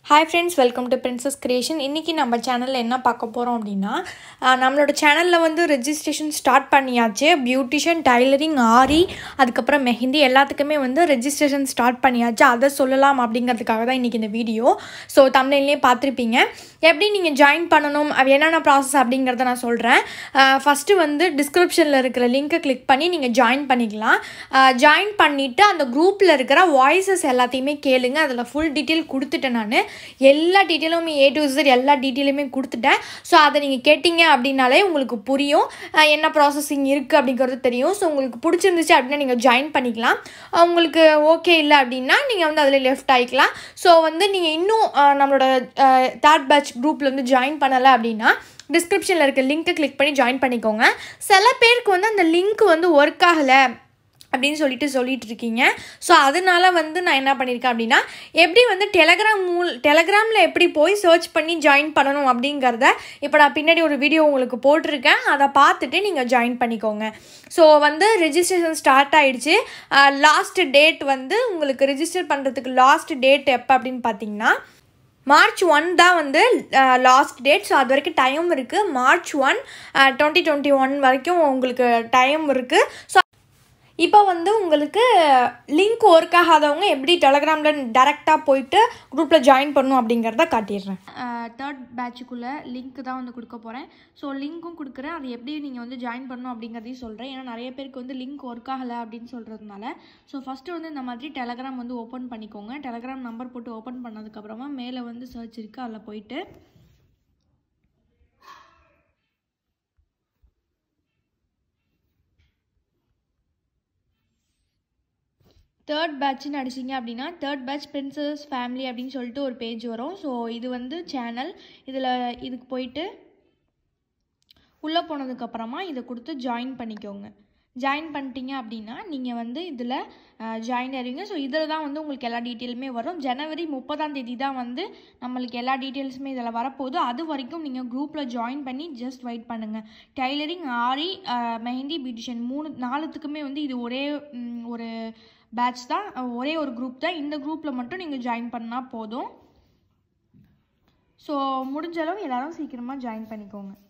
hi friends welcome to princess creation இன்றைக்கி நம்ம சேனலில் என்ன பார்க்க போகிறோம் அப்படின்னா ஆஹ் நம்மளோட சேனலில் வந்து ரெஜிஸ்ட்ரேஷன் ஸ்டார்ட் பண்ணியாச்சு பியூட்டிஷியன் டைலரிங் ஆரி அதுக்கப்புறம் மெஹந்தி எல்லாத்துக்குமே வந்து ரெஜிஸ்ட்ரேஷன் ஸ்டார்ட் பண்ணியாச்சு அதை சொல்லலாம் அப்படிங்கிறதுக்காக தான் இன்றைக்கி இந்த வீடியோ ஸோ தமிழ்லேயே பார்த்துருப்பீங்க எப்படி நீங்கள் ஜாயின் பண்ணணும் அது என்னென்ன ப்ராசஸ் அப்படிங்கிறத நான் சொல்கிறேன் ஃபஸ்ட்டு வந்து டிஸ்கிரிப்ஷனில் இருக்கிற லிங்க்கை கிளிக் பண்ணி நீங்கள் ஜாயின் பண்ணிக்கலாம் ஜாயின் பண்ணிவிட்டு அந்த குரூப்பில் இருக்கிற வாய்ஸஸ் எல்லாத்தையுமே கேளுங்க அதில் ஃபுல் டீட்டெயில் கொடுத்துட்டேன் நான் எல்லா டீட்டெயிலுமே ஏ டு Z எல்லா டீட்டெயிலுமே கொடுத்துட்டேன் ஸோ அதை நீங்கள் கேட்டிங்க அப்படின்னாலே உங்களுக்கு புரியும் அஹ் என்ன ப்ராசஸிங் இருக்குது அப்படிங்கிறது தெரியும் ஸோ உங்களுக்கு பிடிச்சிருந்துச்சு அப்படின்னா நீங்கள் ஜாயின் பண்ணிக்கலாம் அஹ் உங்களுக்கு ஓகே இல்லை அப்படின்னா நீங்கள் வந்து அதில் லெஃப்ட் ஆகிக்கலாம் ஸோ வந்து நீங்கள் இன்னும் அஹ் நம்மளோட தேர்ட் பேட்ச் குரூப்பில் வந்து ஜாயின் பண்ணலை அப்படின்னா டிஸ்கிரிப்ஷனில் இருக்க லிங்க்கை கிளிக் பண்ணி ஜாயின் பண்ணிக்கோங்க சில பேருக்கு வந்து அந்த லிங்க் வந்து ஒர்க் ஆகலை அப்படின்னு சொல்லிட்டு சொல்லிட்டு இருக்கீங்க ஸோ அதனால வந்து நான் என்ன பண்ணியிருக்கேன் அப்படின்னா எப்படி வந்து டெலகிராம் மூல் டெலகிராமில் எப்படி போய் சர்ச் பண்ணி ஜாயின் பண்ணணும் அப்படிங்கிறத இப்போ நான் பின்னாடி ஒரு வீடியோ உங்களுக்கு போட்டிருக்கேன் அதை பார்த்துட்டு நீங்கள் ஜாயின் பண்ணிக்கோங்க ஸோ வந்து ரெஜிஸ்ட்ரேஷன் ஸ்டார்ட் ஆயிடுச்சு லாஸ்ட் டேட் வந்து உங்களுக்கு ரெஜிஸ்டர் பண்ணுறதுக்கு லாஸ்ட் டேட் எப்போ அப்படின்னு பார்த்தீங்கன்னா மார்ச் ஒன் தான் வந்து லாஸ்ட் டேட் ஸோ அது வரைக்கும் டைம் இருக்குது March one twenty twenty one வரைக்கும் உங்களுக்கு டைம் இருக்குது ஸோ இப்போ வந்து உங்களுக்கு லிங்க் ஒர்க் ஆகாதவங்க எப்படி டெலகிராமில் டேரெக்டாக போயிட்டு குரூப்பில் ஜாயின் பண்ணணும் அப்படிங்கிறத காட்டிடுறேன் தேர்ட் பேட்சுக்குள்ளே லிங்க் தான் வந்து கொடுக்க போகிறேன் ஸோ லிங்க்கும் கொடுக்குறேன் அது எப்படி நீங்கள் வந்து ஜாயின் பண்ணணும் அப்படிங்கிறதையும் சொல்கிறேன் ஏன்னா நிறைய பேருக்கு வந்து லிங்க் ஒர்க் ஆகலை அப்படின்னு சொல்கிறதுனால ஸோ ஃபஸ்ட்டு வந்து இந்த மாதிரி டெலகிராம் வந்து ஓப்பன் பண்ணிக்கோங்க டெலகிராம் நம்பர் போட்டு ஓப்பன் பண்ணதுக்கப்புறமா மேலே வந்து சர்ச் இருக்குது அதில் போயிட்டு தேர்ட் பேட்ச்னு அடிச்சிங்க அப்படின்னா தேர்ட் பேட்ச் பிரின்சஸ் ஃபேமிலி அப்படின்னு சொல்லிட்டு ஒரு பேஜ் வரும் ஸோ இது வந்து சேனல் இதில் இதுக்கு போயிட்டு உள்ளே போனதுக்கப்புறமா இதை கொடுத்து ஜாயின் பண்ணிக்கோங்க ஜாயின் பண்ணிட்டீங்க அப்படின்னா நீங்கள் வந்து இதில் ஜாயின் ஆயிருவீங்க ஸோ இதில் தான் வந்து உங்களுக்கு எல்லா டீட்டெயிலுமே வரும் ஜனவரி முப்பதாம் தேதி தான் வந்து நம்மளுக்கு எல்லா டீட்டெயில்ஸுமே இதில் வரப்போகுது அது வரைக்கும் நீங்கள் குரூப்பில் ஜாயின் பண்ணி ஜஸ்ட் வெயிட் பண்ணுங்கள் டைலரிங் ஆரி மெஹந்தி பியூட்டிஷியன் மூணு நாலுத்துக்குமே வந்து இது ஒரே ம், ஒரு பேட்ச் தான் ஒரே ஒரு குரூப் தான் இந்த குரூப்பில் மட்டும் நீங்கள் ஜாயின் பண்ணால் போதும் ஸோ முடிஞ்ச அளவு எல்லாரும் சீக்கிரமாக ஜாயின் பண்ணிக்கோங்க